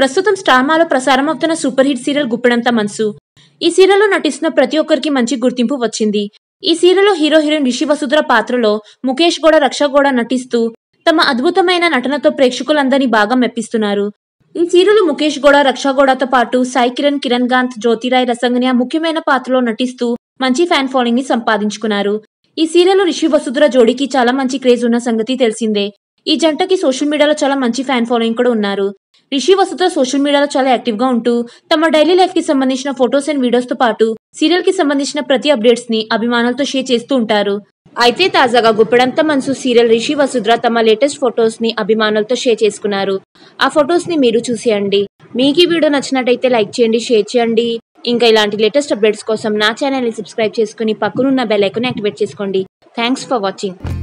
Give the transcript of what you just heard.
ప్రస్తుతం స్టార్మాలో ప్రసారం అవుతున్న సూపర్ హిట్ సీరియల్ గుప్పెడంత మనసు ఈ సీరియల్లో నటిస్తున్న ప్రతి ఒక్కరికి మంచి గుర్తింపు వచ్చింది ఈ సీరియల్లో హీరో హీరోయిన్ రిషి వసుధర పాత్రలో ముఖేష్ గౌడ రక్ష గౌడ నటిస్తూ తమ అద్భుతమైన నటనతో ప్రేక్షకులందరినీ బాగా మెప్పిస్తున్నారు ఈ సీరియల్ ముఖేష్ గౌడ రక్ష గౌడతో పాటు సాయి కిరణ్ కిరణ్ కాంత్ జ్యోతిరాయ్ రసంగనియ ముఖ్యమైన పాత్రలో నటిస్తూ మంచి ఫ్యాన్ ఫాలోయింగ్ ని సంపాదించుకున్నారు ఈ సీరియల్ రిషి వసుధర జోడీకి చాలా మంచి క్రేజ్ ఉన్న సంగతి తెలిసిందే ఈ జంటకి సోషల్ మీడియాలో చాలా మంచి ఫ్యాన్ ఫాలోయింగ్ కూడా ఉన్నారు రిషి వసుధర సోషల్ మీడియాలో చాలా యాక్టివ్ గా ఉంటూ తమ డైలీ లైఫ్ కి సంబంధించిన ఫొటోస్ అండ్ వీడియోస్ తో పాటు సీరియల్ కి సంబంధించిన ప్రతి అప్డేట్స్ ని అభిమానులతో షేర్ చేస్తూ ఉంటారు అయితే తాజాగా గుప్పెడంత మనసు సీరియల్ రిషి వసుధర తమ లేటెస్ట్ ఫొటోస్ ని అభిమానులతో షేర్ చేసుకున్నారు ఆ ఫొటోస్ ని మీరు చూసేయండి మీకు ఈ వీడియో నచ్చినట్టయితే లైక్ చేయండి షేర్ చేయండి ఇంకా ఇలాంటి లేటెస్ట్ అప్డేట్స్ కోసం నా ఛానల్ ని సబ్స్క్రైబ్ చేసుకుని పక్కనున్న బెల్ ఐకాన్ యాక్టివేట్ చేసుకోండి థ్యాంక్స్ ఫర్ వాచింగ్